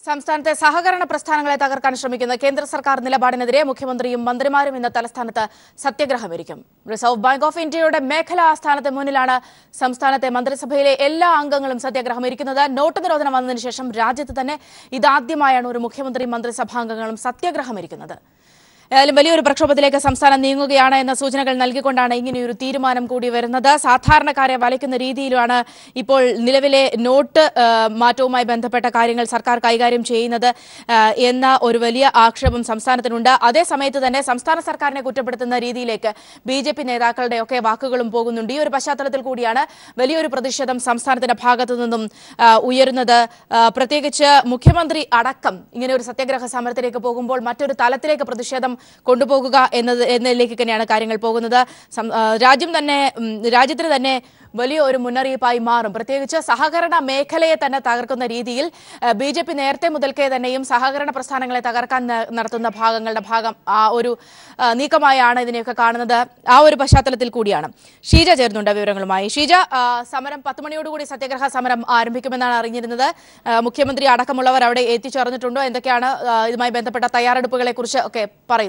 സംസ്ഥാനത്തെ സഹകരണ പ്രസ്ഥാനങ്ങളെ തകർക്കാൻ ശ്രമിക്കുന്ന കേന്ദ്ര സർക്കാർ നിലപാടിനെതിരെ മുഖ്യമന്ത്രിയും മന്ത്രിമാരും ഇന്ന് തലസ്ഥാനത്ത് സത്യഗ്രഹമിരിക്കും റിസർവ് ബാങ്ക് ഓഫ് ഇന്ത്യയുടെ മേഖലാ ആസ്ഥാനത്തിന് മുന്നിലാണ് സംസ്ഥാനത്തെ മന്ത്രിസഭയിലെ എല്ലാ അംഗങ്ങളും സത്യാഗ്രഹം ഇരിക്കുന്നത് നോട്ട് നിരോധനം വന്നതിന് ശേഷം രാജ്യത്ത് തന്നെ ഇതാദ്യമായാണ് ഒരു മുഖ്യമന്ത്രിയും മന്ത്രിസഭാംഗങ്ങളും സത്യാഗ്രഹം ഇരിക്കുന്നത് ഏതായാലും വലിയൊരു പ്രക്ഷോഭത്തിലേക്ക് സംസ്ഥാനം നീങ്ങുകയാണ് എന്ന സൂചനകൾ നൽകിക്കൊണ്ടാണ് ഇങ്ങനെയൊരു തീരുമാനം കൂടി വരുന്നത് സാധാരണക്കാരെ വലയ്ക്കുന്ന രീതിയിലാണ് ഇപ്പോൾ നിലവിലെ നോട്ട് ആ, മാറ്റവുമായി ബന്ധപ്പെട്ട കാര്യങ്ങൾ സർക്കാർ കൈകാര്യം ചെയ്യുന്നത് ആ, എന്ന ഒരു വലിയ ആക്ഷേപം സംസ്ഥാനത്തിനുണ്ട് അതേസമയത്ത് തന്നെ സംസ്ഥാന സർക്കാരിനെ കുറ്റപ്പെടുത്തുന്ന രീതിയിലേക്ക് ബി ജെ പി നേതാക്കളുടെയൊക്കെ വാക്കുകളും പോകുന്നുണ്ട് ഈ ഒരു പശ്ചാത്തലത്തിൽ കൂടിയാണ് വലിയൊരു പ്രതിഷേധം സംസ്ഥാനത്തിന്റെ ഭാഗത്തു നിന്നും ആ, ഉയരുന്നത് ആ, പ്രത്യേകിച്ച് മുഖ്യമന്ത്രി അടക്കം ഇങ്ങനെ ഒരു സത്യാഗ്രഹ സമരത്തിലേക്ക് പോകുമ്പോൾ മറ്റൊരു തലത്തിലേക്ക് പ്രതിഷേധം കൊണ്ടുപോകുക എന്നത് എന്നതിലേക്ക് തന്നെയാണ് കാര്യങ്ങൾ പോകുന്നത് സം- ആ, രാജ്യം തന്നെ ഉം, രാജ്യത്തിന് തന്നെ വലിയ ഒരു മുന്നറിയിപ്പായി മാറും പ്രത്യേകിച്ച് സഹകരണ മേഖലയെ തന്നെ തകർക്കുന്ന രീതിയിൽ ബി ജെ പി നേരത്തെ മുതൽക്കേ തന്നെയും സഹകരണ പ്രസ്ഥാനങ്ങളെ തകർക്കാൻ ന- നടത്തുന്ന ഭാഗങ്ങളുടെ ഭാഗം ആ ഒരു ആ, നീക്കമായാണ് ഇതിനെയൊക്കെ കാണുന്നത് ആ ഒരു പശ്ചാത്തലത്തിൽ കൂടിയാണ് ഷീജ ചേർന്നുണ്ട് വിവരങ്ങളുമായി ഷീജ ആ, സമരം പത്ത് മണിയോടുകൂടി സത്യാഗ്രഹ സമരം ആരംഭിക്കുമെന്നാണ് അറിഞ്ഞിരുന്നത് ആ, മുഖ്യമന്ത്രി അടക്കമുള്ളവർ അവിടെ എത്തിച്ചേർന്നിട്ടുണ്ടോ എന്തൊക്കെയാണ് ആ, ഇതുമായി ബന്ധപ്പെട്ട തയ്യാറെടുപ്പുകളെ കുറിച്ച് ഒക്കെ പറയുന്നത്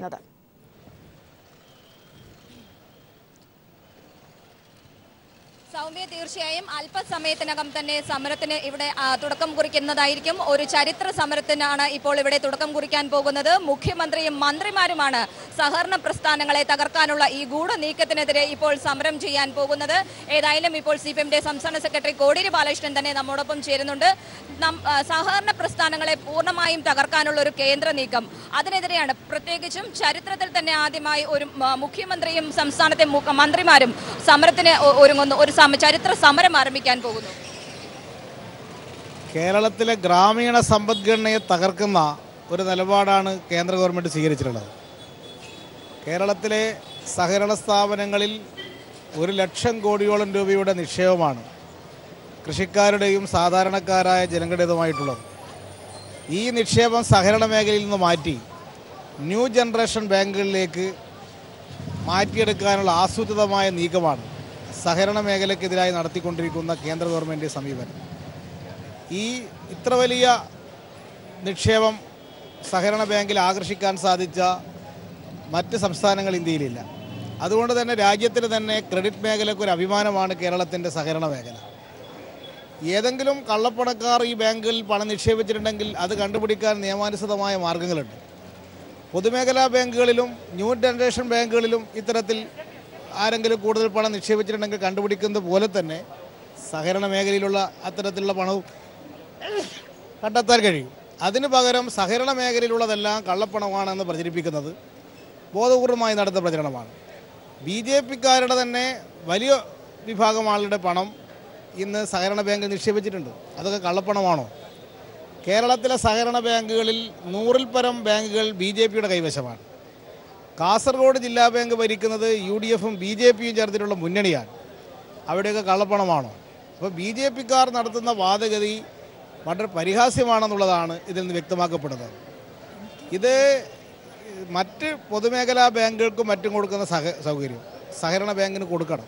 സൗമ്യ തീർച്ചയായും അല്പസമയത്തിനകം തന്നെ സമരത്തിന് ഇവിടെ ആ, തുടക്കം കുറിക്കുന്നതായിരിക്കും ഒരു ചരിത്ര സമരത്തിനാണ് ഇപ്പോൾ ഇവിടെ തുടക്കം കുറിക്കാൻ പോകുന്നത് മുഖ്യമന്ത്രിയും മന്ത്രിമാരുമാണ് സഹകരണ പ്രസ്ഥാനങ്ങളെ തകർക്കാനുള്ള ഈ ഗൂഢ നീക്കത്തിനെതിരെ ഇപ്പോൾ സമരം ചെയ്യാൻ പോകുന്നത് ഏതായാലും ഇപ്പോൾ സി പി എമ്മിന്റെ സംസ്ഥാന സെക്രട്ടറി കോടിയേരി ബാലകൃഷ്ണൻ തന്നെ നമ്മോടൊപ്പം ചേരുന്നുണ്ട് നം- ആ, സഹകരണ പ്രസ്ഥാനങ്ങളെ പൂർണ്ണമായും തകർക്കാനുള്ള ഒരു കേന്ദ്ര നീക്കം അതിനെതിരെയാണ് പ്രത്യേകിച്ചും ചരിത്രത്തിൽ തന്നെ ആദ്യമായി ഒരു മ- മുഖ്യമന്ത്രിയും സംസ്ഥാനത്തെ മു- മന്ത്രിമാരും സമരത്തിന് ഒ- ഒരുങ്ങുന്നു ഒരു സമ- ചരിത്ര സമരം ആരംഭിക്കാൻ പോകുന്നു കേരളത്തിലെ ഗ്രാമീണ സമ്പദ്ഘടനയെ തകർക്കുന്ന ഒരു നിലപാടാണ് കേന്ദ്ര ഗവൺമെൻറ് സ്വീകരിച്ചിട്ടുള്ളത് കേരളത്തിലെ സഹകരണ സ്ഥാപനങ്ങളിൽ ഒരു ലക്ഷം കോടിയോളം രൂപയുടെ നിക്ഷേപമാണ് കൃഷിക്കാരുടെയും സാധാരണക്കാരായ ജനങ്ങളുടേതുമായിട്ടുള്ളത് ഈ നിക്ഷേപം സഹകരണ മേഖലയിൽ നിന്ന് മാറ്റി ന്യൂ ജനറേഷൻ ബാങ്കുകളിലേക്ക് മാറ്റിയെടുക്കാനുള്ള ആസൂത്രിതമായ നീക്കമാണ് സഹകരണ മേഖലയ്ക്കെതിരായി നടത്തിക്കൊണ്ടിരിക്കുന്ന കേന്ദ്ര ഗവൺമെൻറ് സമീപനം ഈ ഇത്ര വലിയ നിക്ഷേപം സഹകരണ ബാങ്കിൽ ആകർഷിക്കാൻ സാധിച്ച മറ്റ് സംസ്ഥാനങ്ങൾ ഇന്ത്യയിലില്ല അതുകൊണ്ട് തന്നെ രാജ്യത്തിന് തന്നെ ക്രെഡിറ്റ് മേഖലയ്ക്ക് ഒരു അഭിമാനമാണ് കേരളത്തിൻ്റെ സഹകരണ മേഖല ഏതെങ്കിലും കള്ളപ്പണക്കാർ ഈ ബാങ്കിൽ പണം നിക്ഷേപിച്ചിട്ടുണ്ടെങ്കിൽ അത് കണ്ടുപിടിക്കാൻ നിയമാനുസൃതമായ മാർഗങ്ങളുണ്ട് പൊതുമേഖലാ ബാങ്കുകളിലും ന്യൂ ജനറേഷൻ ബാങ്കുകളിലും ഇത്തരത്തിൽ ആരെങ്കിലും കൂടുതൽ പണം നിക്ഷേപിച്ചിട്ടുണ്ടെങ്കിൽ കണ്ടുപിടിക്കുന്നത് പോലെ തന്നെ സഹകരണ മേഖലയിലുള്ള അത്തരത്തിലുള്ള പണവും കണ്ടെത്താൻ കഴിയും അതിനു പകരം സഹകരണ മേഖലയിലുള്ളതെല്ലാം കള്ളപ്പണമാണെന്ന് പ്രചരിപ്പിക്കുന്നത് ബോധപൂർവമായി നടത്തുന്ന പ്രചരണമാണ് ബി ജെ പിക്കാരുടെ തന്നെ വലിയ വിഭാഗം ആളുടെ പണം ഇന്ന് സഹകരണ ബാങ്കിൽ നിക്ഷേപിച്ചിട്ടുണ്ട് അതൊക്കെ കള്ളപ്പണമാണോ കേരളത്തിലെ സഹകരണ ബാങ്കുകളിൽ നൂറിൽ പരം ബാങ്കുകൾ ബി ജെ പിയുടെ കൈവശമാണ് കാസർഗോഡ് ജില്ലാ ബാങ്ക് ഭരിക്കുന്നത് യു ഡി എഫും ബി ജെ പിയും ചേർത്തിട്ടുള്ള മുന്നണിയാണ് അവിടെയൊക്കെ കള്ളപ്പണമാണോ അപ്പോൾ ബി ജെ പിക്കാർ നടത്തുന്ന വാദഗതി വളരെ പരിഹാസ്യമാണെന്നുള്ളതാണ് ഇതിൽ നിന്ന് വ്യക്തമാക്കപ്പെടുന്നത് ഇത് മറ്റ് പൊതുമേഖലാ ബാങ്കുകൾക്കും മറ്റും കൊടുക്കുന്ന സഹ സൗകര്യം സഹകരണ ബാങ്കിന് കൊടുക്കണം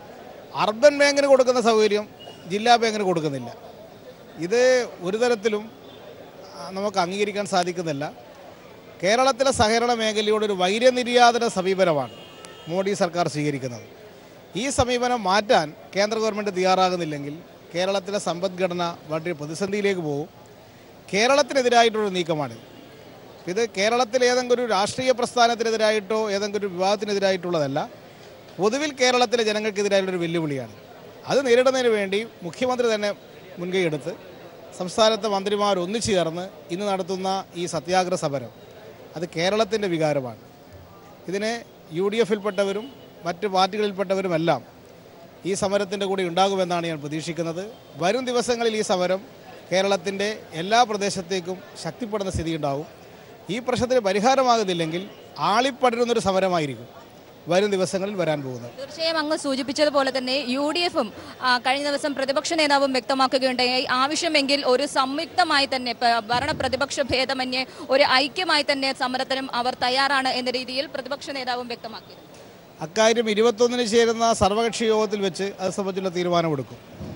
അർബൻ ബാങ്കിന് കൊടുക്കുന്ന സൗകര്യം ജില്ലാ ബാങ്കിന് കൊടുക്കുന്നില്ല ഇത് ഒരു തരത്തിലും ആ, നമുക്ക് അംഗീകരിക്കാൻ സാധിക്കുന്നില്ല കേരളത്തിലെ സഹകരണ മേഖലയോട് ഒരു വൈര്യനിര്യാതന സമീപനമാണ് മോഡി സർക്കാർ സ്വീകരിക്കുന്നത് ഈ സമീപനം മാറ്റാൻ കേന്ദ്ര ഗവൺമെൻറ് തയ്യാറാകുന്നില്ലെങ്കിൽ കേരളത്തിലെ സമ്പദ്ഘടന വളരെ പ്രതിസന്ധിയിലേക്ക് പോകും കേരളത്തിനെതിരായിട്ടുള്ള നീക്കമാണിത് ഇത് കേരളത്തിൽ ഏതെങ്കിലും ഒരു രാഷ്ട്രീയ പ്രസ്ഥാനത്തിനെതിരായിട്ടോ ഏതെങ്കിലും ഒരു വിവാദത്തിനെതിരായിട്ടുള്ളതല്ല പൊതുവിൽ കേരളത്തിലെ ജനങ്ങൾക്കെതിരായിട്ടുള്ളൊരു വെല്ലുവിളിയാണ് അത് നേരിടുന്നതിന് വേണ്ടി മുഖ്യമന്ത്രി തന്നെ മുൻകൈയെടുത്ത് സംസ്ഥാനത്തെ മന്ത്രിമാർ ഒന്നിച്ചു ചേർന്ന് ഇന്ന് നടത്തുന്ന ഈ സത്യാഗ്രഹ സമരം അത് കേരളത്തിൻ്റെ വികാരമാണ് ഇതിന് യു ഡി എഫിൽപ്പെട്ടവരും മറ്റ് പാർട്ടികളിൽപ്പെട്ടവരുമെല്ലാം ഈ സമരത്തിൻ്റെ കൂടെ ഉണ്ടാകുമെന്നാണ് ഞാൻ പ്രതീക്ഷിക്കുന്നത് വരും ദിവസങ്ങളിൽ ഈ സമരം കേരളത്തിൻ്റെ എല്ലാ പ്രദേശത്തേക്കും ശക്തിപ്പെടുന്ന സ്ഥിതി ഉണ്ടാവും ഈ പ്രശ്നത്തിന് പരിഹാരമാകുന്നില്ലെങ്കിൽ ആളിപ്പടരുന്നൊരു സമരമായിരിക്കും വരും ദിവസങ്ങളിൽ വരാൻ പോകുന്നത് തീർച്ചയായും അങ്ങ് സൂചിപ്പിച്ചതുപോലെ തന്നെ യു ഡി എഫും കഴിഞ്ഞ ദിവസം പ്രതിപക്ഷ നേതാവും വ്യക്തമാക്കുകയുണ്ടായി ആവശ്യമെങ്കിൽ ഒരു സംയുക്തമായി തന്നെ പ- ഭരണ പ്രതിപക്ഷ ഭേദമന്യേ ഒരു ഐക്യമായി തന്നെ സമരത്തിനും അവർ തയ്യാറാണ് എന്ന രീതിയിൽ പ്രതിപക്ഷ നേതാവും വ്യക്തമാക്കി അക്കാര്യം ഇരുപത്തൊന്നിന് ചേരുന്ന സർവകക്ഷി യോഗത്തിൽ വെച്ച് അത് സംബന്ധിച്ചുള്ള തീരുമാനമെടുക്കും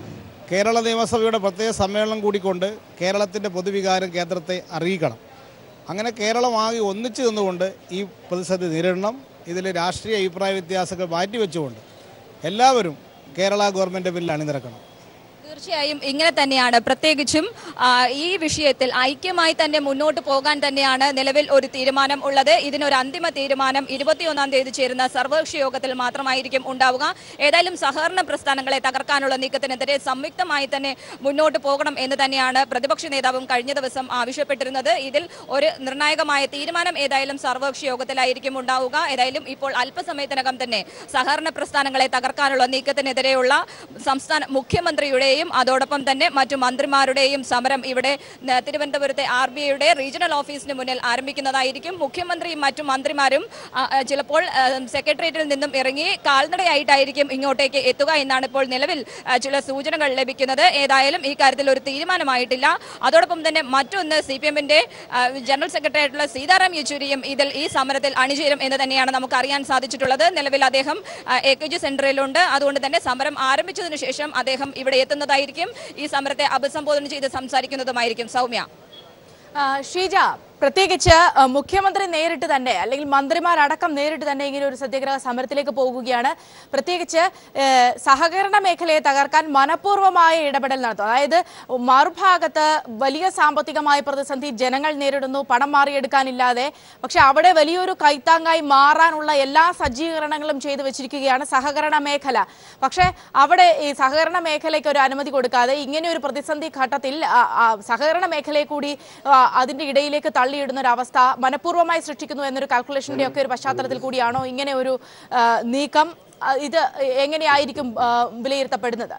കേരള നിയമസഭയുടെ പ്രത്യേക സമ്മേളനം കൂടിക്കൊണ്ട് കേരളത്തിൻ്റെ പൊതുവികാരം കേന്ദ്രത്തെ അറിയിക്കണം അങ്ങനെ കേരളമാകെ ഒന്നിച്ചു നിന്നുകൊണ്ട് ഈ പ്രതിസന്ധി നേരിടണം ഇതിൽ രാഷ്ട്രീയ അഭിപ്രായ വ്യത്യാസങ്ങൾ മാറ്റിവെച്ചുകൊണ്ട് എല്ലാവരും കേരള ഗവൺമെൻറ് ബില്ലിൽ അണിനിരക്കണം തീർച്ചയായും ഇങ്ങനെ തന്നെയാണ് പ്രത്യേകിച്ചും ആ, ഈ വിഷയത്തിൽ ഐക്യമായി തന്നെ മുന്നോട്ട് പോകാൻ തന്നെയാണ് നിലവിൽ ഒരു തീരുമാനം ഉള്ളത് ഇതിനൊരു അന്തിമ തീരുമാനം ഇരുപത്തിയൊന്നാം തീയതി ചേരുന്ന സർവകക്ഷി യോഗത്തിൽ മാത്രമായിരിക്കും ഉണ്ടാവുക ഏതായാലും സഹകരണ പ്രസ്ഥാനങ്ങളെ തകർക്കാനുള്ള നീക്കത്തിനെതിരെ സംയുക്തമായി തന്നെ മുന്നോട്ട് പോകണം എന്ന് തന്നെയാണ് പ്രതിപക്ഷ നേതാവും കഴിഞ്ഞ ദിവസം ആവശ്യപ്പെട്ടിരുന്നത് ഇതിൽ ഒരു നിർണായകമായ തീരുമാനം ഏതായാലും സർവകക്ഷി യോഗത്തിലായിരിക്കും ഉണ്ടാവുക ഏതായാലും ഇപ്പോൾ അല്പസമയത്തിനകം തന്നെ സഹകരണ പ്രസ്ഥാനങ്ങളെ തകർക്കാനുള്ള നീക്കത്തിനെതിരെയുള്ള സംസ്ഥാന മുഖ്യമന്ത്രിയുടെയും അതോടൊപ്പം തന്നെ മറ്റു മന്ത്രിമാരുടെയും സമരം ഇവിടെ ന- തിരുവനന്തപുരത്തെ ആർ ബി ഐയുടെ റീജിയണൽ ഓഫീസിന് മുന്നിൽ ആരംഭിക്കുന്നതായിരിക്കും മുഖ്യമന്ത്രിയും മറ്റു മന്ത്രിമാരും ആ, ആ, ചിലപ്പോൾ ആ, സെക്രട്ടേറിയറ്റിൽ നിന്നും ഇറങ്ങി കാൽനടയായിട്ടായിരിക്കും ഇങ്ങോട്ടേക്ക് എത്തുക എന്നാണ് ഇപ്പോൾ നിലവിൽ ആ, ചില സൂചനകൾ ലഭിക്കുന്നത് ഏതായാലും ഈ കാര്യത്തിൽ ഒരു തീരുമാനമായിട്ടില്ല അതോടൊപ്പം തന്നെ മറ്റൊന്ന് സി പി എമ്മിന്റെ ജനറൽ സെക്രട്ടറി ആയിട്ടുള്ള സീതാറാം യെച്ചൂരിയും ഇതിൽ ഈ സമരത്തിൽ അണിചേരും എന്ന് തന്നെയാണ് നമുക്ക് അറിയാൻ സാധിച്ചിട്ടുള്ളത് നിലവിൽ അദ്ദേഹം എ കെ ജി സെന്ററിലുണ്ട് അതുകൊണ്ട് തന്നെ സമരം ആരംഭിച്ചതിനു ശേഷം അദ്ദേഹം ഇവിടെ എത്തുന്നതായിരിക്കും ഈ സമരത്തെ അഭിസംബോധന ചെയ്ത് സംസാരിക്കുന്നതുമായിരിക്കും സൗമ്യ ആ, ഷീജ പ്രത്യേകിച്ച് ആ, മുഖ്യമന്ത്രി നേരിട്ട് തന്നെ അല്ലെങ്കിൽ മന്ത്രിമാരടക്കം നേരിട്ട് തന്നെ ഇങ്ങനെ ഒരു സത്യാഗ്രഹ സമരത്തിലേക്ക് പോകുകയാണ് പ്രത്യേകിച്ച് ഏ, സഹകരണ മേഖലയെ തകർക്കാൻ മനഃപൂർവ്വമായ ഇടപെടൽ നടത്തും അതായത് മറുഭാഗത്ത് വലിയ സാമ്പത്തികമായ പ്രതിസന്ധി ജനങ്ങൾ നേരിടുന്നു പണം മാറിയെടുക്കാനില്ലാതെ പക്ഷെ അവിടെ വലിയൊരു കൈത്താങ്ങായി മാറാനുള്ള എല്ലാ സജ്ജീകരണങ്ങളും ചെയ്തു വെച്ചിരിക്കുകയാണ് സഹകരണ മേഖല പക്ഷേ അവിടെ ഈ സഹകരണ മേഖലയ്ക്ക് ഒരു അനുമതി കൊടുക്കാതെ ഇങ്ങനെ ഒരു പ്രതിസന്ധി ഘട്ടത്തിൽ ആ, ആ, സഹകരണ മേഖലയെ കൂടി ആ, അതിന്റെ ഇടയിലേക്ക് തള്ളിയിടുന്ന ഒരു അവസ്ഥ മനഃപൂർവ്വമായി സൃഷ്ടിക്കുന്നു എന്നൊരു കാൽക്കുലേഷന്റെ ഒക്കെ ഒരു പശ്ചാത്തലത്തിൽ കൂടിയാണോ ഇങ്ങനെ ഒരു ആ, നീക്കം ആ, ഇത് എങ്ങനെയായിരിക്കും ആ, വിലയിരുത്തപ്പെടുന്നത്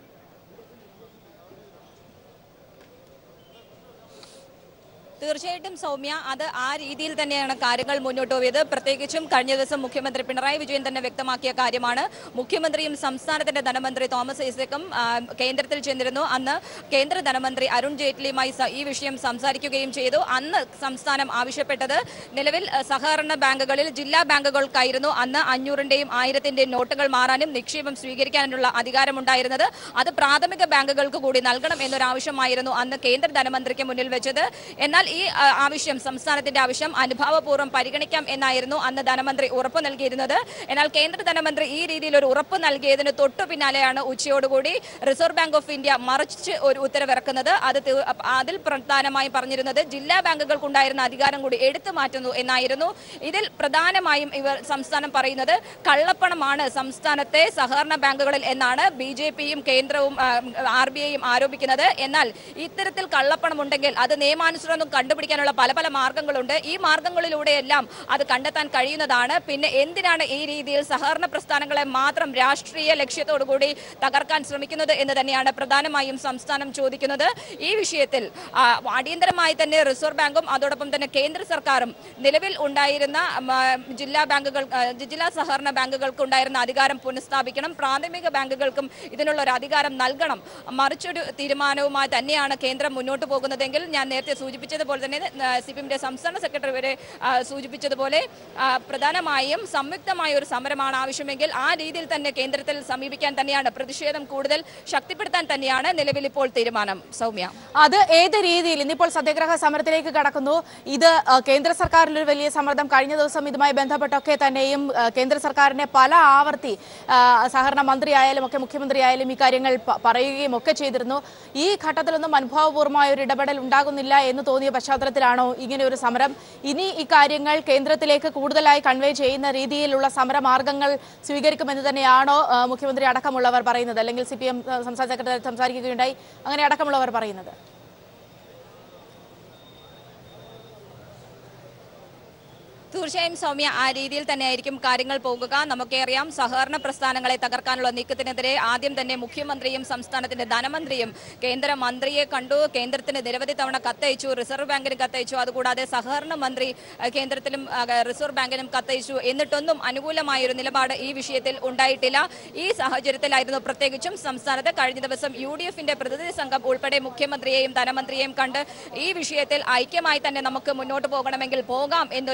തീർച്ചയായിട്ടും സൗമ്യ അത് ആ രീതിയിൽ തന്നെയാണ് കാര്യങ്ങൾ മുന്നോട്ട് പോയത് പ്രത്യേകിച്ചും കഴിഞ്ഞ ദിവസം മുഖ്യമന്ത്രി പിണറായി വിജയൻ തന്നെ വ്യക്തമാക്കിയ കാര്യമാണ് മുഖ്യമന്ത്രിയും സംസ്ഥാനത്തിന്റെ ധനമന്ത്രി തോമസ് ഐസക്കും ആ, കേന്ദ്രത്തിൽ ചെന്നിരുന്നു അന്ന് കേന്ദ്ര ധനമന്ത്രി അരുൺ ജെയ്റ്റ്ലിയുമായി സ- ഈ വിഷയം സംസാരിക്കുകയും ചെയ്തു അന്ന് സംസ്ഥാനം ആവശ്യപ്പെട്ടത് നിലവിൽ ആ, സഹകരണ ബാങ്കുകളിൽ ജില്ലാ ബാങ്കുകൾക്കായിരുന്നു അന്ന് അഞ്ഞൂറിന്റെയും ആയിരത്തിന്റെയും നോട്ടുകൾ മാറാനും നിക്ഷേപം സ്വീകരിക്കാനുള്ള അധികാരമുണ്ടായിരുന്നത് അത് പ്രാഥമിക ബാങ്കുകൾക്ക് കൂടി നൽകണം എന്നൊരാവശ്യമായിരുന്നു അന്ന് കേന്ദ്ര ധനമന്ത്രിക്ക് മുന്നിൽ വെച്ചത് എന്നാൽ ഈ ആ, ആവശ്യം സംസ്ഥാനത്തിന്റെ ആവശ്യം അനുഭാവപൂർവ്വം പരിഗണിക്കാം എന്നായിരുന്നു അന്ന് ധനമന്ത്രി ഉറപ്പ് നൽകിയിരുന്നത് എന്നാൽ കേന്ദ്ര ധനമന്ത്രി ഈ രീതിയിൽ ഒരു ഉറപ്പ് നൽകിയതിന് തൊട്ടു പിന്നാലെയാണ് ഉച്ചയോടുകൂടി റിസർവ് ബാങ്ക് ഓഫ് ഇന്ത്യ മറിച്ച് ഒരു ഉത്തരവിറക്കുന്നത് അത് തീ- അതിൽ പ്രധാനമായും പറഞ്ഞിരുന്നത് ജില്ലാ ബാങ്കുകൾക്കുണ്ടായിരുന്ന അധികാരം കൂടി എടുത്തു മാറ്റുന്നു എന്നായിരുന്നു ഇതിൽ പ്രധാനമായും ഇവർ സംസ്ഥാനം പറയുന്നത് കള്ളപ്പണമാണ് സംസ്ഥാനത്തെ സഹകരണ ബാങ്കുകളിൽ എന്നാണ് ബി ജെ പിയും കേന്ദ്രവും ആർ ബി ഐയും ആരോപിക്കുന്നത് എന്നാൽ ഇത്തരത്തിൽ കള്ളപ്പണം ഉണ്ടെങ്കിൽ അത് നിയമാനുസൃതം കണ്ടുപിടിക്കാനുള്ള പല പല മാർഗങ്ങളുണ്ട് ഈ മാർഗങ്ങളിലൂടെയെല്ലാം അത് കണ്ടെത്താൻ കഴിയുന്നതാണ് പിന്നെ എന്തിനാണ് ഈ രീതിയിൽ സഹകരണ പ്രസ്ഥാനങ്ങളെ മാത്രം രാഷ്ട്രീയ ലക്ഷ്യത്തോടുകൂടി തകർക്കാൻ ശ്രമിക്കുന്നത് എന്ന് തന്നെയാണ് പ്രധാനമായും സംസ്ഥാനം ചോദിക്കുന്നത് ഈ വിഷയത്തിൽ ആ, അടിയന്തരമായി തന്നെ റിസർവ് ബാങ്കും അതോടൊപ്പം തന്നെ കേന്ദ്ര സർക്കാരും നിലവിൽ ഉണ്ടായിരുന്ന ഉം, ആ, ജില്ലാ ബാങ്കുകൾ ആ, ജില്ലാ സഹകരണ ബാങ്കുകൾക്ക് ഉണ്ടായിരുന്ന അധികാരം പുനഃസ്ഥാപിക്കണം പ്രാഥമിക ബാങ്കുകൾക്കും ഇതിനുള്ള ഒരു അധികാരം നൽകണം മറിച്ചൊരു തീരുമാനവുമായി തന്നെയാണ് കേന്ദ്രം മുന്നോട്ട് പോകുന്നതെങ്കിൽ ഞാൻ നേരത്തെ സൂചിപ്പിച്ചതുപോലെ തന്നെ സി പി എമ്മിന്റെ സംസ്ഥാന സെക്രട്ടറി വരെ ആ, സൂചിപ്പിച്ചതുപോലെ ആ, പ്രധാനമായും സംയുക്തമായ ഒരു സമരമാണ് ആവശ്യമെങ്കിൽ ആ രീതിയിൽ തന്നെ കേന്ദ്രത്തിൽ സമീപിക്കാൻ തന്നെയാണ് പ്രതിഷേധം കൂടുതൽ ശക്തിപ്പെടുത്താൻ തന്നെയാണ് നിലവിൽ ഇപ്പോൾ തീരുമാനം സൗമ്യ അത് ഏത് രീതിയിൽ ഇന്നിപ്പോൾ സത്യാഗ്രഹ സമരത്തിലേക്ക് കടക്കുന്നു ഇത് ആ, കേന്ദ്ര സർക്കാരിൽ ഒരു വലിയ സമ്മർദ്ദം കഴിഞ്ഞ ദിവസം ഇതുമായി ബന്ധപ്പെട്ടൊക്കെ തന്നെയും ആ, കേന്ദ്ര സർക്കാരിനെ പല ആവർത്തി ആ, സഹകരണ മന്ത്രി ആയാലും ഒക്കെ മുഖ്യമന്ത്രി ആയാലും ഈ കാര്യങ്ങൾ പ- പറയുകയും ഒക്കെ ചെയ്തിരുന്നു ഈ ഘട്ടത്തിലൊന്നും അനുഭാവപൂർവമായ ഒരു ഇടപെടൽ ഉണ്ടാകുന്നില്ല എന്ന് തോന്നിയ പശ്ചാത്തലത്തിലാണോ ഇങ്ങനെ ഒരു സമരം ഇനി ഈ കാര്യങ്ങൾ കേന്ദ്രത്തിലേക്ക് കൂടുതലായി കൺവേ ചെയ്യുന്ന രീതിയിലുള്ള സമരമാർഗങ്ങൾ സ്വീകരിക്കുമെന്ന് തന്നെയാണോ ആ, മുഖ്യമന്ത്രി അടക്കമുള്ളവർ പറയുന്നത് അല്ലെങ്കിൽ സി പി എം സംസ്ഥാന സെക്രട്ടറി സംസാരിക്കുകയുണ്ടായി അങ്ങനെ അടക്കമുള്ളവർ പറയുന്നത് തീർച്ചയായും സൗമ്യ ആ രീതിയിൽ തന്നെയായിരിക്കും കാര്യങ്ങൾ പോകുക നമുക്കറിയാം സഹകരണ പ്രസ്ഥാനങ്ങളെ തകർക്കാനുള്ള നീക്കത്തിനെതിരെ ആദ്യം തന്നെ മുഖ്യമന്ത്രിയും സംസ്ഥാനത്തിന്റെ ധനമന്ത്രിയും കേന്ദ്ര മന്ത്രിയെ കണ്ടു കേന്ദ്രത്തിന് നിരവധി തവണ കത്തയച്ചു റിസർവ് ബാങ്കിന് കത്തയച്ചു അതുകൂടാതെ സഹകരണ മന്ത്രി അഹ്, കേന്ദ്രത്തിലും അഹ്, റിസർവ് ബാങ്കിനും കത്തയച്ചു എന്നിട്ടൊന്നും അനുകൂലമായ ഒരു നിലപാട് ഈ വിഷയത്തിൽ ഉണ്ടായിട്ടില്ല ഈ സാഹചര്യത്തിലായിരുന്നു പ്രത്യേകിച്ചും സംസ്ഥാനത്ത് കഴിഞ്ഞ ദിവസം യു ഡി എഫിന്റെ പ്രതിനിധി സംഘം ഉൾപ്പെടെ മുഖ്യമന്ത്രിയെയും ധനമന്ത്രിയെയും കണ്ട് ഈ വിഷയത്തിൽ ഐക്യമായി തന്നെ നമുക്ക് മുന്നോട്ട് പോകണമെങ്കിൽ പോകാം എന്നൊരു കാര്യം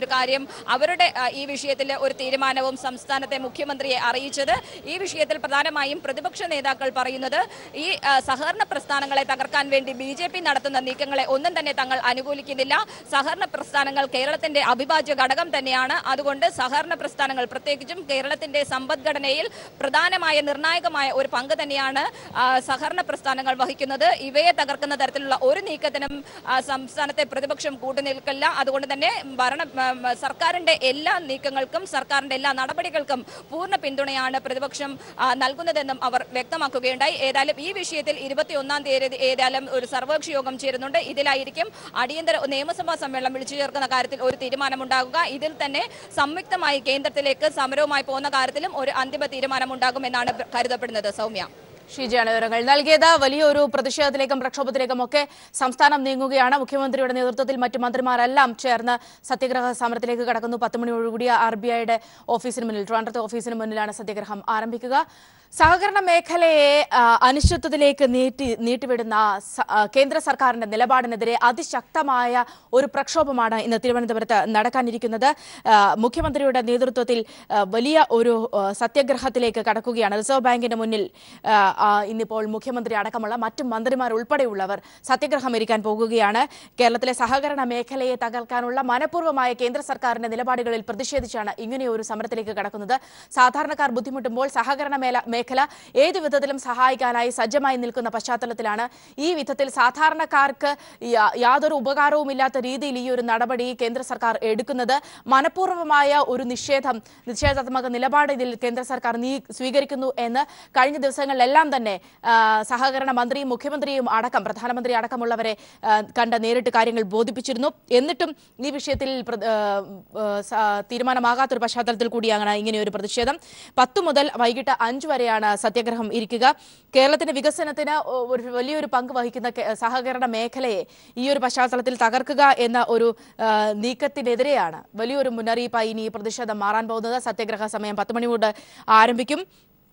അവരുടെ ആ, ഈ വിഷയത്തിൽ ഒരു തീരുമാനവും സംസ്ഥാനത്തെ മുഖ്യമന്ത്രിയെ അറിയിച്ചത് ഈ വിഷയത്തിൽ പ്രധാനമായും പ്രതിപക്ഷ നേതാക്കൾ പറയുന്നത് ഈ ആ, സഹകരണ പ്രസ്ഥാനങ്ങളെ തകർക്കാൻ വേണ്ടി ബി ജെ പി നടത്തുന്ന നീക്കങ്ങളെ ഒന്നും തന്നെ തങ്ങൾ അനുകൂലിക്കുന്നില്ല സഹകരണ പ്രസ്ഥാനങ്ങൾ കേരളത്തിന്റെ അവിഭാജ്യ ഘടകം തന്നെയാണ് അതുകൊണ്ട് സഹകരണ പ്രസ്ഥാനങ്ങൾ പ്രത്യേകിച്ചും കേരളത്തിന്റെ സമ്പദ്ഘടനയിൽ പ്രധാനമായ നിർണായകമായ ഒരു പങ്ക് തന്നെയാണ് ആ, സഹകരണ പ്രസ്ഥാനങ്ങൾ വഹിക്കുന്നത് ഇവയെ തകർക്കുന്ന തരത്തിലുള്ള ഒരു നീക്കത്തിനും ആ, സംസ്ഥാനത്തെ പ്രതിപക്ഷം കൂട്ടുനിൽക്കില്ല അതുകൊണ്ട് തന്നെ ഭരണ ഉം, സർക്കാരിന്റെ എല്ലാ നീക്കങ്ങൾക്കും സർക്കാരിന്റെ എല്ലാ നടപടികൾക്കും പൂർണ്ണ പിന്തുണയാണ് പ്രതിപക്ഷം ആ, നൽകുന്നതെന്നും അവർ വ്യക്തമാക്കുകയുണ്ടായി ഏതായാലും ഈ വിഷയത്തിൽ ഇരുപത്തിയൊന്നാം തീയതി ഏതായാലും ഒരു സർവകക്ഷി യോഗം ചേരുന്നുണ്ട് ഇതിലായിരിക്കും അടിയന്തര നിയമസഭാ സമ്മേളനം വിളിച്ചു ചേർക്കുന്ന കാര്യത്തിൽ ഒരു തീരുമാനമുണ്ടാകുക ഇതിൽ തന്നെ സംയുക്തമായി കേന്ദ്രത്തിലേക്ക് സമരവുമായി പോകുന്ന കാര്യത്തിലും ഒരു അന്തിമ തീരുമാനമുണ്ടാകുമെന്നാണ് കരുതപ്പെടുന്നത് സൗമ്യ ഷീജയാണ് വിവരങ്ങൾ നൽകിയത് വലിയൊരു പ്രതിഷേധത്തിലേക്കും പ്രക്ഷോഭത്തിലേക്കും ഒക്കെ സംസ്ഥാനം നീങ്ങുകയാണ് മുഖ്യമന്ത്രിയുടെ നേതൃത്വത്തിൽ മറ്റു മന്ത്രിമാരെല്ലാം ചേർന്ന് സത്യഗ്രഹ സമരത്തിലേക്ക് കടക്കുന്നു പത്ത് മണിയോടുകൂടി ആർ ബി ഐയുടെ ഓഫീസിന് മുന്നിൽ ട്രിവാൻഡ്രത്തെ ഓഫീസിന് മുന്നിലാണ് സത്യഗ്രഹം ആരംഭിക്കുക സഹകരണ മേഖലയെ ആ, അനിശ്ചിത്വത്തിലേക്ക് നീട്ടി നീട്ടിവിടുന്ന സ- ആ, കേന്ദ്ര സർക്കാരിന്റെ നിലപാടിനെതിരെ അതിശക്തമായ ഒരു പ്രക്ഷോഭമാണ് ഇന്ന് തിരുവനന്തപുരത്ത് നടക്കാനിരിക്കുന്നത് ആ, മുഖ്യമന്ത്രിയുടെ നേതൃത്വത്തിൽ ആ, വലിയ ഒരു ആ, സത്യഗ്രഹത്തിലേക്ക് കടക്കുകയാണ് റിസർവ് ബാങ്കിന്റെ മുന്നിൽ ആ, ആ, ഇന്നിപ്പോൾ മുഖ്യമന്ത്രി അടക്കമുള്ള മറ്റു മന്ത്രിമാർ ഉൾപ്പെടെയുള്ളവർ സത്യഗ്രഹം ഇരിക്കാൻ പോകുകയാണ് കേരളത്തിലെ സഹകരണ മേഖലയെ തകർക്കാനുള്ള മനഃപൂർവ്വമായ കേന്ദ്ര സർക്കാരിന്റെ നിലപാടുകളിൽ പ്രതിഷേധിച്ചാണ് ഇങ്ങനെയൊരു സമരത്തിലേക്ക് കടക്കുന്നത് സാധാരണക്കാർ ബുദ്ധിമുട്ടുമ്പോൾ സഹകരണ മേല മേഖല ഏതു വിധത്തിലും സഹായിക്കാനായി സജ്ജമായി നിൽക്കുന്ന പശ്ചാത്തലത്തിലാണ് ഈ വിധത്തിൽ സാധാരണക്കാർക്ക് യാ- യാതൊരു ഉപകാരവുമില്ലാത്ത രീതിയിൽ ഈ ഒരു നടപടി കേന്ദ്ര സർക്കാർ എടുക്കുന്നത് മനഃപൂർവ്വമായ ഒരു നിഷേധം നിഷേധാത്മക നിലപാട് ഇതിൽ കേന്ദ്ര സർക്കാർ നീ സ്വീകരിക്കുന്നു എന്ന് കഴിഞ്ഞ ദിവസങ്ങളിലെല്ലാം തന്നെ ആ, സഹകരണ മന്ത്രിയും മുഖ്യമന്ത്രിയും അടക്കം പ്രധാനമന്ത്രി അടക്കമുള്ളവരെ ആ, കണ്ട് നേരിട്ട് കാര്യങ്ങൾ ബോധിപ്പിച്ചിരുന്നു എന്നിട്ടും ഈ വിഷയത്തിൽ പ്ര- ആ, ആ, സ- തീരുമാനമാകാത്തൊരു പശ്ചാത്തലത്തിൽ കൂടിയാണ് ഇങ്ങനെയൊരു പ്രതിഷേധം പത്ത് മുതൽ വൈകിട്ട് അഞ്ചു വരെയാണ് സത്യാഗ്രഹം ഇരിക്കുക കേരളത്തിന്റെ വികസനത്തിന് ഒ- ഒരു വലിയൊരു പങ്ക് വഹിക്കുന്ന കെ- സഹകരണ മേഖലയെ ഈ ഒരു പശ്ചാത്തലത്തിൽ തകർക്കുക എന്ന ഒരു ആ, നീക്കത്തിനെതിരെയാണ് വലിയൊരു മുന്നറിയിപ്പായി ഇനി ഈ പ്രതിഷേധം മാറാൻ പോകുന്നത് സത്യാഗ്രഹ സമയം പത്ത് മണിയോട് ആരംഭിക്കും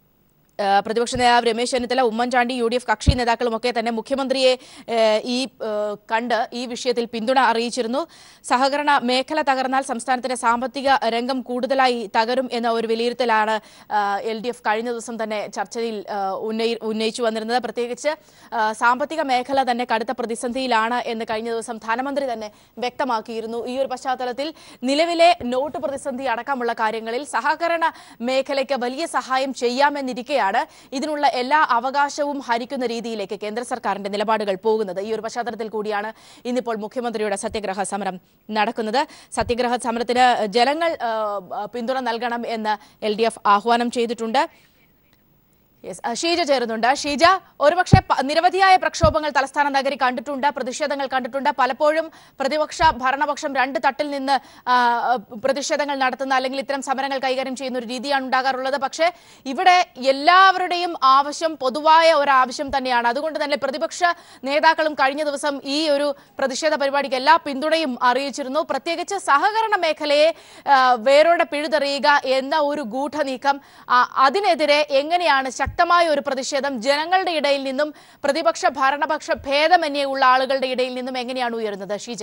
ഏഹ് പ്രതിപക്ഷ നേതാവ് Ramesh Chennithala Oommen Chandy U D F കക്ഷി നേതാക്കളുമൊക്കെ തന്നെ മുഖ്യമന്ത്രിയെ ഏഹ് ഈ ഏഹ് കണ്ട് ഈ വിഷയത്തിൽ പിന്തുണ അറിയിച്ചിരുന്നു സഹകരണ മേഖല തകർന്നാൽ സംസ്ഥാനത്തിന്റെ സാമ്പത്തിക രംഗം കൂടുതലായി തകരും എന്ന ഒരു വിലയിരുത്തലാണ് എൽ ഡി എഫ് കഴിഞ്ഞ ദിവസം തന്നെ ചർച്ചയിൽ ഏഹ് ഉന്നയി ഉന്നയിച്ചു വന്നിരുന്നത് പ്രത്യേകിച്ച് ഏഹ് സാമ്പത്തിക മേഖല തന്നെ കടുത്ത പ്രതിസന്ധിയിലാണ് എന്ന് കഴിഞ്ഞ ദിവസം ധനമന്ത്രി തന്നെ വ്യക്തമാക്കിയിരുന്നു ഈ ഒരു പശ്ചാത്തലത്തിൽ നിലവിലെ നോട്ട് പ്രതിസന്ധി അടക്കമുള്ള കാര്യങ്ങളിൽ സഹകരണ മേഖലയ്ക്ക് വലിയ സഹായം ചെയ്യാമെന്നിരിക്കെയാണ് ഇതിനുള്ള എല്ലാ അവകാശവും ഹരിക്കുന്ന രീതിയിലേക്ക് കേന്ദ്ര സർക്കാരിന്റെ നിലപാടുകൾ പോകുന്നത് ഈ ഒരു പശ്ചാത്തലത്തിൽ കൂടിയാണ് ഇന്നിപ്പോൾ മുഖ്യമന്ത്രിയുടെ സത്യഗ്രഹ സമരം നടക്കുന്നത് സത്യഗ്രഹ സമരത്തിന് ജനങ്ങൾ ആ, പിന്തുണ നൽകണം എന്ന് എൽ ആഹ്വാനം ചെയ്തിട്ടുണ്ട് Yes, ആ, ഷീജ ചേരുന്നുണ്ട് ഷീജ ഒരുപക്ഷെ പ- നിരവധിയായ പ്രക്ഷോഭങ്ങൾ തലസ്ഥാന നഗരി കണ്ടിട്ടുണ്ട് പ്രതിഷേധങ്ങൾ കണ്ടിട്ടുണ്ട് പലപ്പോഴും പ്രതിപക്ഷ ഭരണപക്ഷം രണ്ട് തട്ടിൽ നിന്ന് ആ, ആ, പ്രതിഷേധങ്ങൾ നടത്തുന്ന അല്ലെങ്കിൽ ഇത്തരം സമരങ്ങൾ കൈകാര്യം ചെയ്യുന്ന ഒരു രീതിയാണ് ഉണ്ടാകാറുള്ളത് പക്ഷേ ഇവിടെ എല്ലാവരുടെയും ആവശ്യം പൊതുവായ ഒരു ആവശ്യം തന്നെയാണ് അതുകൊണ്ട് തന്നെ പ്രതിപക്ഷ നേതാക്കളും കഴിഞ്ഞ ദിവസം ഈ ഒരു പ്രതിഷേധ പരിപാടിക്ക് എല്ലാ പിന്തുണയും അറിയിച്ചിരുന്നു പ്രത്യേകിച്ച് സഹകരണ മേഖലയെ ആ, വേരോടെ പിഴുതെറിയുക എന്ന ഒരു ഗൂഢനീക്കം ആ, അതിനെതിരെ എങ്ങനെയാണ് ശക്തമായ ഒരു പ്രതിഷേധം ജനങ്ങളുടെ ഇടയിൽ നിന്നും പ്രതിപക്ഷ ഭരണപക്ഷ ഭേദമന്യേ ഉള്ള ആളുകളുടെ ഇടയിൽ നിന്നും എങ്ങനെയാണ് ഉയരുന്നത് ഷീജ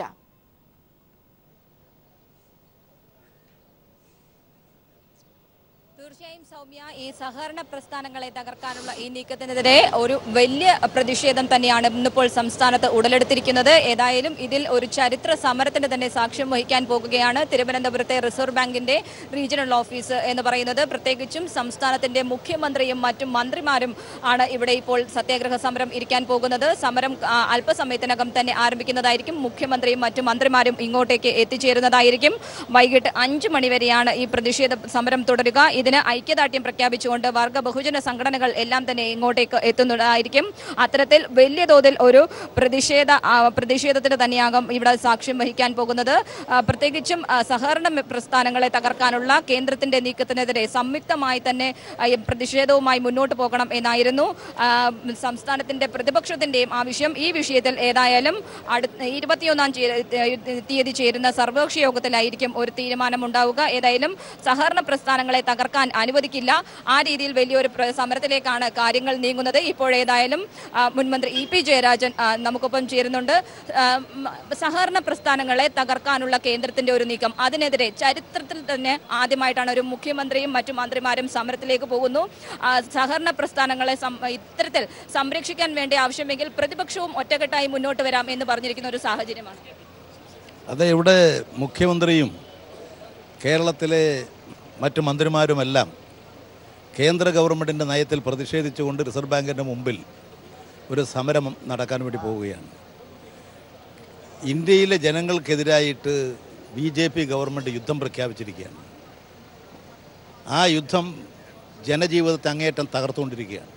തീർച്ചയായും സൗമ്യ ഈ സഹകരണ പ്രസ്ഥാനങ്ങളെ തകർക്കാനുള്ള ഈ നീക്കത്തിനെതിരെ ഒരു വലിയ പ്രതിഷേധം തന്നെയാണ് ഇന്നിപ്പോൾ സംസ്ഥാനത്ത് ഉടലെടുത്തിരിക്കുന്നത് ഏതായാലും ഇതിൽ ഒരു ചരിത്ര സമരത്തിന് തന്നെ സാക്ഷ്യം വഹിക്കാൻ പോകുകയാണ് തിരുവനന്തപുരത്തെ റിസർവ് ബാങ്കിന്റെ റീജിയണൽ ഓഫീസ് എന്ന് പറയുന്നത് പ്രത്യേകിച്ചും സംസ്ഥാനത്തിന്റെ മുഖ്യമന്ത്രിയും മറ്റും മന്ത്രിമാരും ആണ് ഇവിടെ ഇപ്പോൾ സത്യാഗ്രഹ സമരം ഇരിക്കാൻ പോകുന്നത് സമരം ആ, അല്പസമയത്തിനകം തന്നെ ആരംഭിക്കുന്നതായിരിക്കും മുഖ്യമന്ത്രിയും മറ്റു മന്ത്രിമാരും ഇങ്ങോട്ടേക്ക് എത്തിച്ചേരുന്നതായിരിക്കും വൈകിട്ട് അഞ്ച് മണിവരെയാണ് ഈ പ്രതിഷേധ സമരം തുടരുക ഇതിന് ഐക്യദാർഢ്യം പ്രഖ്യാപിച്ചുകൊണ്ട് വർഗ ബഹുജന സംഘടനകൾ എല്ലാം തന്നെ ഇങ്ങോട്ടേക്ക് എത്തുന്നതായിരിക്കും അത്തരത്തിൽ വലിയ തോതിൽ ഒരു പ്രതിഷേധ ആ, പ്രതിഷേധത്തിന് തന്നെയാകും ഇവിടെ സാക്ഷ്യം വഹിക്കാൻ പോകുന്നത് ആ, പ്രത്യേകിച്ചും ആ, സഹകരണ മെ- പ്രസ്ഥാനങ്ങളെ തകർക്കാനുള്ള കേന്ദ്രത്തിന്റെ നീക്കത്തിനെതിരെ സംയുക്തമായി തന്നെ ആ, ഈ പ്രതിഷേധവുമായി മുന്നോട്ട് പോകണം എന്നായിരുന്നു ആ, സംസ്ഥാനത്തിന്റെ പ്രതിപക്ഷത്തിന്റെയും ആവശ്യം ഈ വിഷയത്തിൽ ഏതായാലും അടുത്ത ഇരുപത്തിയൊന്നാം തീയ- തീയതി ചേരുന്ന സർവകക്ഷി യോഗത്തിലായിരിക്കും ഒരു തീരുമാനം ഉണ്ടാവുക ഏതായാലും സഹകരണ പ്രസ്ഥാനങ്ങളെ തകർക്കാൻ തുടരാൻ അനുവദിക്കില്ല ആ രീതിയിൽ വലിയൊരു പ്ര- സമരത്തിലേക്കാണ് കാര്യങ്ങൾ നീങ്ങുന്നത് ഇപ്പോഴേതായാലും ആ, മുൻമന്ത്രി ഇ പി ജയരാജൻ ആ, നമുക്കൊപ്പം ചേരുന്നുണ്ട് ആ, ഉം, സഹകരണ പ്രസ്ഥാനങ്ങളെ തകർക്കാനുള്ള കേന്ദ്രത്തിന്റെ ഒരു നീക്കം അതിനെതിരെ ചരിത്രത്തിൽ തന്നെ ആദ്യമായിട്ടാണ് ഒരു മുഖ്യമന്ത്രിയും മറ്റു മന്ത്രിമാരും സമരത്തിലേക്ക് പോകുന്നു ആ, സഹകരണ പ്രസ്ഥാനങ്ങളെ സം- ഇത്തരത്തിൽ സംരക്ഷിക്കാൻ വേണ്ടി ആവശ്യമെങ്കിൽ പ്രതിപക്ഷവും ഒറ്റക്കെട്ടായി മുന്നോട്ട് വരാം എന്ന് പറഞ്ഞിരിക്കുന്ന ഒരു സാഹചര്യമാണ് അതെ ഇവിടെ മുഖ്യമന്ത്രിയും കേരളത്തിലെ മറ്റു മന്ത്രിമാരുമെല്ലാം കേന്ദ്ര ഗവൺമെൻറ്റിൻ്റെ നയത്തിൽ പ്രതിഷേധിച്ചുകൊണ്ട് റിസർവ് ബാങ്കിൻ്റെ മുമ്പിൽ ഒരു സമരം നടക്കാൻ വേണ്ടി പോവുകയാണ് ഇന്ത്യയിലെ ജനങ്ങൾക്കെതിരായിട്ട് ബി ജെ പി ഗവൺമെൻറ് യുദ്ധം പ്രഖ്യാപിച്ചിരിക്കുകയാണ് ആ യുദ്ധം ജനജീവിതത്തെ അങ്ങേയറ്റം തകർത്തുകൊണ്ടിരിക്കുകയാണ്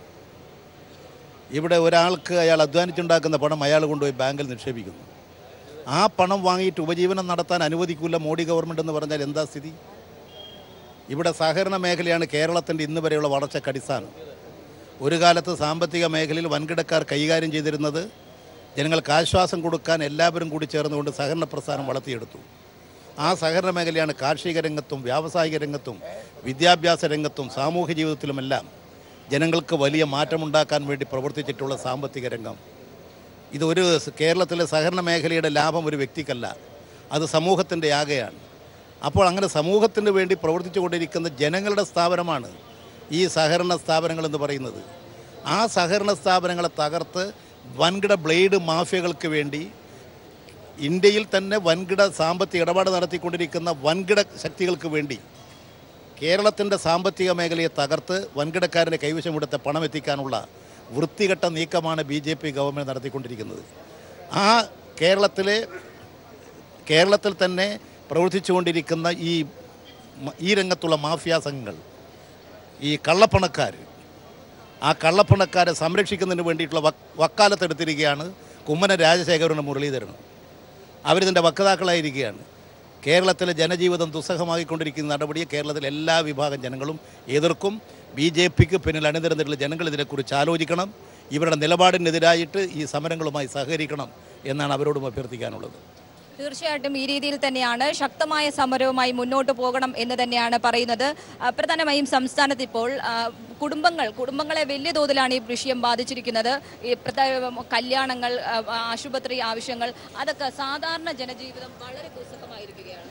ഇവിടെ ഒരാൾക്ക് അയാൾ അധ്വാനിച്ചുണ്ടാക്കുന്ന പണം അയാൾ കൊണ്ടുപോയി ബാങ്കിൽ നിക്ഷേപിക്കുന്നു ആ പണം വാങ്ങിയിട്ട് ഉപജീവനം നടത്താൻ അനുവദിക്കില്ല മോഡി ഗവൺമെൻറ് എന്ന് പറഞ്ഞാൽ എന്താ സ്ഥിതി ഇവിടെ സഹകരണ മേഖലയാണ് കേരളത്തിൻ്റെ ഇന്ന് വരെയുള്ള വളർച്ചയ്ക്ക് അടിസ്ഥാനം ഒരു കാലത്ത് സാമ്പത്തിക മേഖലയിൽ വൻകിടക്കാർ കൈകാര്യം ചെയ്തിരുന്നത് ജനങ്ങൾക്ക് ആശ്വാസം കൊടുക്കാൻ എല്ലാവരും കൂടി ചേർന്നുകൊണ്ട് സഹകരണ പ്രസ്ഥാനം വളർത്തിയെടുത്തു ആ സഹകരണ മേഖലയാണ് കാർഷിക രംഗത്തും വ്യാവസായിക രംഗത്തും വിദ്യാഭ്യാസ രംഗത്തും സാമൂഹ്യ ജീവിതത്തിലുമെല്ലാം ജനങ്ങൾക്ക് വലിയ മാറ്റമുണ്ടാക്കാൻ വേണ്ടി പ്രവർത്തിച്ചിട്ടുള്ള സാമ്പത്തിക രംഗം ഇതൊരു സ് കേരളത്തിലെ സഹകരണ മേഖലയുടെ ലാഭം ഒരു വ്യക്തിക്കല്ല അത് സമൂഹത്തിൻ്റെ ആകെയാണ് അപ്പോൾ അങ്ങനെ സമൂഹത്തിന് വേണ്ടി പ്രവർത്തിച്ചു കൊണ്ടിരിക്കുന്ന ജനങ്ങളുടെ സ്ഥാപനമാണ് ഈ സഹകരണ സ്ഥാപനങ്ങൾ എന്ന് പറയുന്നത് ആ സഹകരണ സ്ഥാപനങ്ങളെ തകർത്ത് വൻകിട ബ്ലേഡ് മാഫിയകൾക്ക് വേണ്ടി ഇന്ത്യയിൽ തന്നെ വൻകിട സാമ്പത്തിക ഇടപാട് നടത്തിക്കൊണ്ടിരിക്കുന്ന വൻകിട ശക്തികൾക്ക് വേണ്ടി കേരളത്തിൻ്റെ സാമ്പത്തിക മേഖലയെ തകർത്ത് വൻകിടക്കാരൻ്റെ കൈവശം കൊടുത്ത പണം എത്തിക്കാനുള്ള വൃത്തികെട്ട നീക്കമാണ് ബി ജെ പി ഗവൺമെൻറ് നടത്തിക്കൊണ്ടിരിക്കുന്നത് ആ കേരളത്തിലെ കേരളത്തിൽ തന്നെ പ്രവർത്തിച്ചുകൊണ്ടിരിക്കുന്ന ഈ മ- ഈ രംഗത്തുള്ള മാഫിയ സംഘങ്ങൾ ഈ കള്ളപ്പണക്കാർ ആ കള്ളപ്പണക്കാരെ സംരക്ഷിക്കുന്നതിന് വേണ്ടിയിട്ടുള്ള വക് വക്കാലത്തെടുത്തിരിക്കുകയാണ് കുമ്മന രാജശേഖരനും മുരളീധരനും അവരിതിൻ്റെ വക്താക്കളായിരിക്കുകയാണ് കേരളത്തിലെ ജനജീവിതം ദുസ്സഹമാക്കിക്കൊണ്ടിരിക്കുന്ന നടപടിയെ കേരളത്തിലെ എല്ലാ വിഭാഗം ജനങ്ങളും എതിർക്കും ബി ജെ പിക്ക് പിന്നിൽ അണിനിരന്നിട്ടുള്ള ജനങ്ങൾ ഇതിനെക്കുറിച്ച് ആലോചിക്കണം ഇവരുടെ നിലപാടിനെതിരായിട്ട് ഈ സമരങ്ങളുമായി സഹകരിക്കണം എന്നാണ് അവരോടും അഭ്യർത്ഥിക്കാനുള്ളത് തീർച്ചയായിട്ടും ഈ രീതിയിൽ തന്നെയാണ് ശക്തമായ സമരവുമായി മുന്നോട്ട് പോകണം എന്ന് തന്നെയാണ് പറയുന്നത് ആ, പ്രധാനമായും സംസ്ഥാനത്ത് ഇപ്പോൾ ആ, കുടുംബങ്ങൾ കുടുംബങ്ങളെ വലിയ തോതിലാണ് ഈ വിഷയം ബാധിച്ചിരിക്കുന്നത് ഈ പ്രത്യേക കല്യാണങ്ങൾ ആ, ആശുപത്രി ആവശ്യങ്ങൾ അതൊക്കെ സാധാരണ ജനജീവിതം വളരെ ദുസ്സഹമായിരിക്കുകയാണ്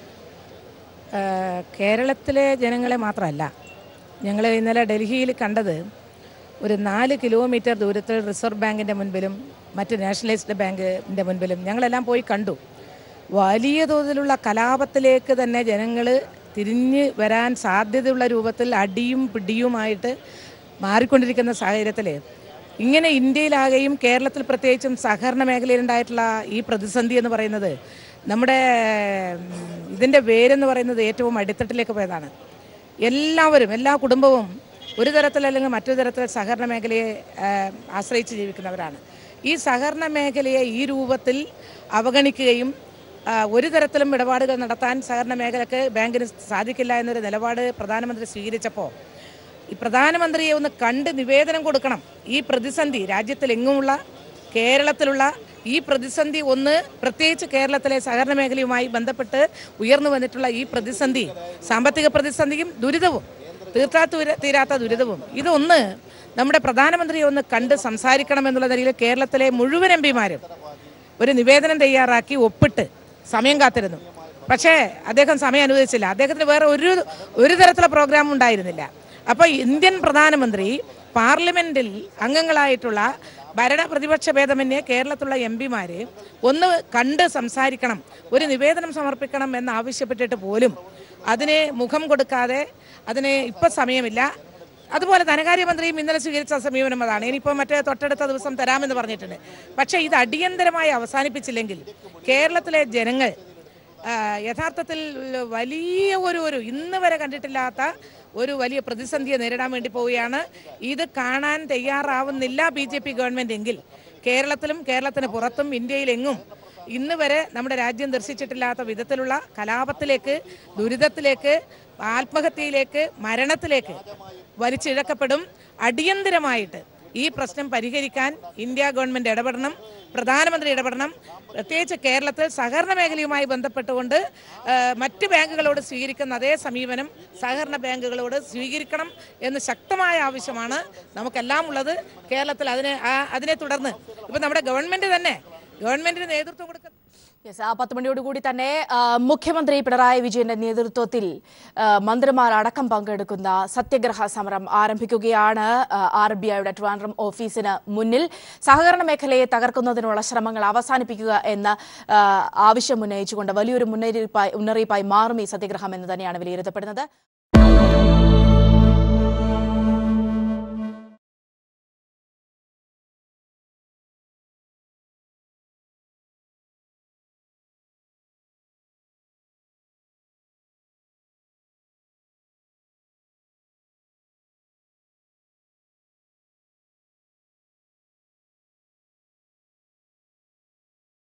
ഏഹ് കേരളത്തിലെ ജനങ്ങളെ മാത്രമല്ല ഞങ്ങൾ ഇന്നലെ ഡൽഹിയിൽ കണ്ടത് ഒരു നാല് കിലോമീറ്റർ ദൂരത്തിൽ റിസർവ് ബാങ്കിൻ്റെ മുൻപിലും മറ്റ് നാഷണലൈസ്ഡ് ബാങ്കിൻ്റെ മുൻപിലും ഞങ്ങളെല്ലാം പോയി കണ്ടു വലിയ തോതിലുള്ള കലാപത്തിലേക്ക് തന്നെ ജനങ്ങൾ തിരിഞ്ഞ് വരാൻ സാധ്യതയുള്ള രൂപത്തിൽ അടിയും പിടിയുമായിട്ട് മാറിക്കൊണ്ടിരിക്കുന്ന സാഹചര്യത്തിൽ ഇങ്ങനെ ഇന്ത്യയിലാകെയും കേരളത്തിൽ പ്രത്യേകിച്ചും സഹകരണ മേഖലയിലുണ്ടായിട്ടുള്ള ഈ പ്രതിസന്ധി എന്ന് പറയുന്നത് നമ്മുടെ ഉം, ഇതിൻ്റെ വേരെന്ന് പറയുന്നത് ഏറ്റവും അടിത്തട്ടിലേക്ക് പോയതാണ് എല്ലാവരും എല്ലാ കുടുംബവും ഒരു തരത്തിൽ അല്ലെങ്കിൽ മറ്റൊരു തരത്തിൽ സഹകരണ മേഖലയെ ആ, ആശ്രയിച്ച് ജീവിക്കുന്നവരാണ് ഈ സഹകരണ മേഖലയെ ഈ രൂപത്തിൽ അവഗണിക്കുകയും ആ, ഒരു തരത്തിലും ഇടപാടുകൾ നടത്താൻ സഹകരണ മേഖലക്ക് ബാങ്കിന് സാധിക്കില്ല എന്നൊരു നിലപാട് പ്രധാനമന്ത്രി സ്വീകരിച്ചപ്പോൾ ഈ പ്രധാനമന്ത്രിയെ ഒന്ന് കണ്ട് നിവേദനം കൊടുക്കണം ഈ പ്രതിസന്ധി രാജ്യത്തിലെങ്ങുമുള്ള കേരളത്തിലുള്ള ഈ പ്രതിസന്ധി ഒന്ന് പ്രത്യേകിച്ച് കേരളത്തിലെ സഹകരണ മേഖലയുമായി ബന്ധപ്പെട്ട് ഉയർന്നു വന്നിട്ടുള്ള ഈ പ്രതിസന്ധി സാമ്പത്തിക പ്രതിസന്ധിയും ദുരിതവും തീർത്താ തീര- തീരാത്ത ദുരിതവും ഇതൊന്ന് നമ്മുടെ പ്രധാനമന്ത്രിയെ ഒന്ന് കണ്ട് സംസാരിക്കണം എന്നുള്ള നിലയിൽ കേരളത്തിലെ മുഴുവൻ എം പിമാരും ഒരു നിവേദനം തയ്യാറാക്കി ഒപ്പിട്ട് സമയം കാത്തിരുന്നു പക്ഷേ അദ്ദേഹം സമയം അനുവദിച്ചില്ല അദ്ദേഹത്തിന് വേറെ ഒരു ഒരു തരത്തിലുള്ള പ്രോഗ്രാം ഉണ്ടായിരുന്നില്ല അപ്പോൾ ഇന്ത്യൻ പ്രധാനമന്ത്രി പാർലമെന്റിൽ അംഗങ്ങളായിട്ടുള്ള ഭരണ പ്രതിപക്ഷ ഭേദമന്യേ കേരളത്തിലുള്ള എം പിമാര് ഒന്ന് കണ്ട് സംസാരിക്കണം ഒരു നിവേദനം സമർപ്പിക്കണം എന്ന് ആവശ്യപ്പെട്ടിട്ട് പോലും അതിന് മുഖം കൊടുക്കാതെ അതിന് ഇപ്പം സമയമില്ല അതുപോലെ ധനകാര്യമന്ത്രിയും ഇന്നലെ സ്വീകരിച്ച സമീപനം അതാണ് ഇനിയിപ്പോൾ മറ്റേ തൊട്ടടുത്ത ദിവസം തരാമെന്ന് പറഞ്ഞിട്ടുണ്ട് പക്ഷേ ഇത് അടിയന്തരമായി അവസാനിപ്പിച്ചില്ലെങ്കിൽ കേരളത്തിലെ ജനങ്ങൾ ആ, യഥാർത്ഥത്തിൽ വലിയ ഒരു ഒരു ഇന്ന് വരെ കണ്ടിട്ടില്ലാത്ത ഒരു വലിയ പ്രതിസന്ധിയെ നേരിടാൻ വേണ്ടി പോവുകയാണ് ഇത് കാണാൻ തയ്യാറാവുന്നില്ല ബി ജെ പി ഗവൺമെന്റ് എങ്കിൽ കേരളത്തിലും കേരളത്തിന് പുറത്തും ഇന്ത്യയിലെങ്ങും ഇന്ന് വരെ നമ്മുടെ രാജ്യം ദർശിച്ചിട്ടില്ലാത്ത വിധത്തിലുള്ള കലാപത്തിലേക്ക് ദുരിതത്തിലേക്ക് ആത്മഹത്യയിലേക്ക് മരണത്തിലേക്ക് വലിച്ചിഴക്കപ്പെടും അടിയന്തരമായിട്ട് ഈ പ്രശ്നം പരിഹരിക്കാൻ ഇന്ത്യ ഗവൺമെൻറ് ഇടപെടണം പ്രധാനമന്ത്രി ഇടപെടണം പ്രത്യേകിച്ച് കേരളത്തിൽ സഹകരണ മേഖലയുമായി ബന്ധപ്പെട്ടുകൊണ്ട് ആ, മറ്റ് ബാങ്കുകളോട് സ്വീകരിക്കുന്ന അതേ സമീപനം സഹകരണ ബാങ്കുകളോട് സ്വീകരിക്കണം എന്ന് ശക്തമായ ആവശ്യമാണ് നമുക്കെല്ലാം ഉള്ളത് കേരളത്തിൽ അതിനെ ആ- അതിനെ തുടർന്ന് ഇപ്പം നമ്മുടെ ഗവൺമെൻറ് തന്നെ ഗവൺമെൻറ്റിന് നേതൃത്വം കൊടുക്കുന്ന യെസ് ആ പത്ത് മണിയോടുകൂടി തന്നെ ആ, മുഖ്യമന്ത്രി പിണറായി വിജയന്റെ നേതൃത്വത്തിൽ ആ, മന്ത്രിമാർ അടക്കം പങ്കെടുക്കുന്ന സത്യഗ്രഹ സമരം ആരംഭിക്കുകയാണ് ആർ ബി ഐയുടെ ട്രിവാൻഡ്രം ഓഫീസിന് മുന്നിൽ സഹകരണ മേഖലയെ തകർക്കുന്നതിനുള്ള ശ്രമങ്ങൾ അവസാനിപ്പിക്കുക എന്ന ആ, ആവശ്യം ഉന്നയിച്ചുകൊണ്ട് വലിയൊരു മുന്നറിയിപ്പായി മുന്നറിയിപ്പായി മാറും ഈ സത്യഗ്രഹം എന്ന് തന്നെയാണ് വിലയിരുത്തപ്പെടുന്നത്